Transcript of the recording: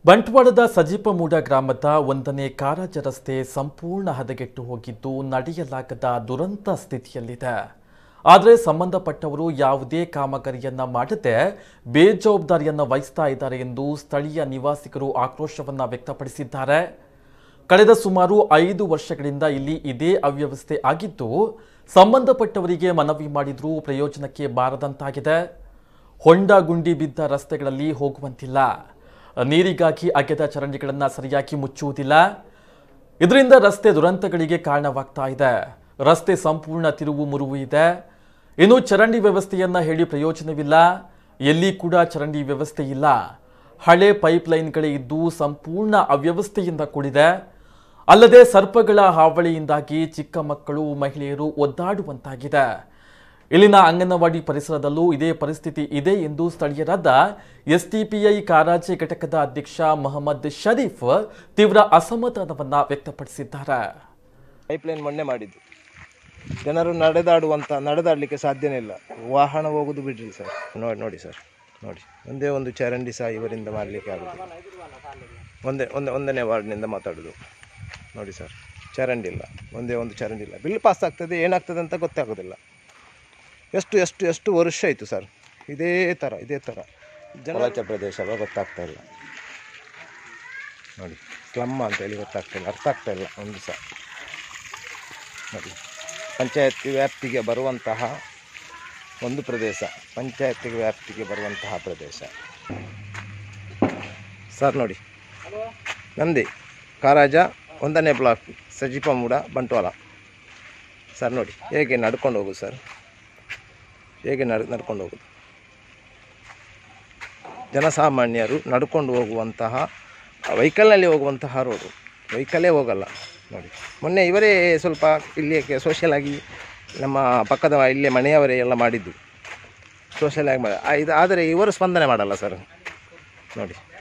ಬಂಟ್ವಾಳದ ಸಜೀಪಮೂಡ ಗ್ರಾಮದ ಒಂದನೇ ಕಾರಾಜ ರಸ್ತೆ ಸಂಪೂರ್ಣ ಹದಗೆಟ್ಟು ಹೋಗಿದ್ದು ನಡೆಯಲಾಗದ ದುರಂತ ಸ್ಥಿತಿಯಲ್ಲಿದೆ ಆದರೆ ಸಂಬಂಧಪಟ್ಟವರು ಯಾವುದೇ ಕಾಮಗಾರಿಯನ್ನ ಮಾಡದೆ ಬೇಜವಾಬ್ದಾರಿಯನ್ನ ವಹಿಸ್ತಾ ಇದ್ದಾರೆ ಎಂದು ಸ್ಥಳೀಯ ನಿವಾಸಿಗರು ಆಕ್ರೋಶವನ್ನ ವ್ಯಕ್ತಪಡಿಸಿದ್ದಾರೆ ಕಳೆದ ಸುಮಾರು ಐದು ವರ್ಷಗಳಿಂದ ಇಲ್ಲಿ ಇದೇ ಅವ್ಯವಸ್ಥೆ ಆಗಿದ್ದು ಸಂಬಂಧಪಟ್ಟವರಿಗೆ ಮನವಿ ಮಾಡಿದ್ರೂ ಪ್ರಯೋಜನಕ್ಕೆ ಬಾರದಂತಾಗಿದೆ ಹೊಂಡ ಗುಂಡಿ ಬಿದ್ದ ರಸ್ತೆಗಳಲ್ಲಿ ಹೋಗುವಂತಿಲ್ಲ ನೀರಿಗಾಗಿ ಅಗೆದ ಚರಂಡಿಗಳನ್ನು ಸರಿಯಾಗಿ ಮುಚ್ಚುವುದಿಲ್ಲ ಇದರಿಂದ ರಸ್ತೆ ದುರಂತಗಳಿಗೆ ಕಾರಣವಾಗ್ತಾ ಇದೆ ರಸ್ತೆ ಸಂಪೂರ್ಣ ತಿರುವು ಮುರುವು ಇದೆ ಇನ್ನು ಚರಂಡಿ ವ್ಯವಸ್ಥೆಯನ್ನ ಹೇಳಿ ಪ್ರಯೋಜನವಿಲ್ಲ ಎಲ್ಲಿ ಕೂಡ ಚರಂಡಿ ವ್ಯವಸ್ಥೆ ಇಲ್ಲ ಹಳೆ ಪೈಪ್ ಲೈನ್ಗಳೇ ಇದ್ದು ಸಂಪೂರ್ಣ ಅವ್ಯವಸ್ಥೆಯಿಂದ ಕೂಡಿದೆ ಅಲ್ಲದೆ ಸರ್ಪಗಳ ಹಾವಳಿಯಿಂದಾಗಿ ಚಿಕ್ಕ ಮಕ್ಕಳು ಮಹಿಳೆಯರು ಒದ್ದಾಡುವಂತಾಗಿದೆ ಇಲ್ಲಿನ ಅಂಗನವಾಡಿ ಪರಿಸರದಲ್ಲೂ ಇದೇ ಪರಿಸ್ಥಿತಿ ಇದೆ ಎಂದು ಸ್ಥಳೀಯರಾದ ಎಸ್ಟಿಪಿಐ ಕಾರಾಜೆ ಘಟಕದ ಅಧ್ಯಕ್ಷ ಮೊಹಮ್ಮದ್ ಶರೀಫ್ ತೀವ್ರ ಅಸಮಾಧಾನವನ್ನ ವ್ಯಕ್ತಪಡಿಸಿದ್ದಾರೆ ಪೈಪ್ಲೈನ್ ಮೊನ್ನೆ ಮಾಡಿದ್ದು ಜನರು ನಡೆದಾಡುವಂಥ ನಡೆದಾಡಲಿಕ್ಕೆ ಸಾಧ್ಯನೇ ಇಲ್ಲ ವಾಹನ ಹೋಗೋದು ಬಿಡ್ರಿ ಸರ್ ನೋಡಿ ನೋಡಿ ಸರ್ ನೋಡಿ ಒಂದೇ ಒಂದು ಚರಂಡಿ ಸಹ ಇವರಿಂದ ಮಾಡಲಿಕ್ಕೆ ಆಗೋದಿಲ್ಲ ಒಂದೇ ಒಂದೇ ಒಂದನೇ ವಾರ್ಡ್ನಿಂದ ಮಾತಾಡೋದು ನೋಡಿ ಸರ್ ಚರಂಡಿ ಇಲ್ಲ ಒಂದೇ ಒಂದು ಚರಂಡಿ ಇಲ್ಲ ಬಿಲ್ ಪಾಸ್ ಆಗ್ತದೆ ಏನಾಗ್ತದೆ ಅಂತ ಗೊತ್ತಾಗೋದಿಲ್ಲ ಎಷ್ಟು ಎಷ್ಟು ಎಷ್ಟು ವರ್ಷ ಆಯಿತು ಸರ್ ಇದೇ ಥರ ಇದೇ ಥರ ಕೊಳಚೆ ಪ್ರದೇಶವ ಗೊತ್ತಾಗ್ತಾ ಇಲ್ಲ ನೋಡಿ ಸ್ಲಮ್ ಅಂತೇಳಿ ಗೊತ್ತಾಗ್ತಾ ಇಲ್ಲ ಅರ್ಥ ಆಗ್ತಾ ಇಲ್ಲ ಒಂದು ಸಹ ನೋಡಿ ಪಂಚಾಯತ್ ವ್ಯಾಪ್ತಿಗೆ ಬರುವಂತಹ ಒಂದು ಪ್ರದೇಶ ಪಂಚಾಯತಿಗೆ ವ್ಯಾಪ್ತಿಗೆ ಬರುವಂತಹ ಪ್ರದೇಶ ಸರ್ ನೋಡಿ ನಂದಿ ಕಾರಾಜ ಒಂದನೇ ಬ್ಲಾಕ್ ಸಜಿಪಮೂಡ ಬಂಟ್ವಾಳ ಸರ್ ನೋಡಿ ಹೇಗೆ ನಡ್ಕೊಂಡು ಹೋಗೋದು ಸರ್ ಹೇಗೆ ನಡ್ ನಡ್ಕೊಂಡು ಹೋಗೋದು ಜನಸಾಮಾನ್ಯರು ನಡ್ಕೊಂಡು ಹೋಗುವಂತಹ ವೆಹಿಕಲ್ನಲ್ಲಿ ಹೋಗುವಂತಹ ರೋಡು ವೆಹಿಕಲ್ಲೇ ಹೋಗಲ್ಲ ನೋಡಿ ಮೊನ್ನೆ ಇವರೇ ಸ್ವಲ್ಪ ಇಲ್ಲಿ ಸೋಷಿಯಲ್ ಆಗಿ ನಮ್ಮ ಪಕ್ಕದ ಇಲ್ಲೇ ಮನೆಯವರೇ ಎಲ್ಲ ಮಾಡಿದ್ದು ಸೋಷಿಯಲ್ ಆಗಿ ಮಾಡಿ ಆ, ಇದು ಆದರೆ ಇವರು ಸ್ಪಂದನೆ ಮಾಡಲ್ಲ ಸರ್ ನೋಡಿ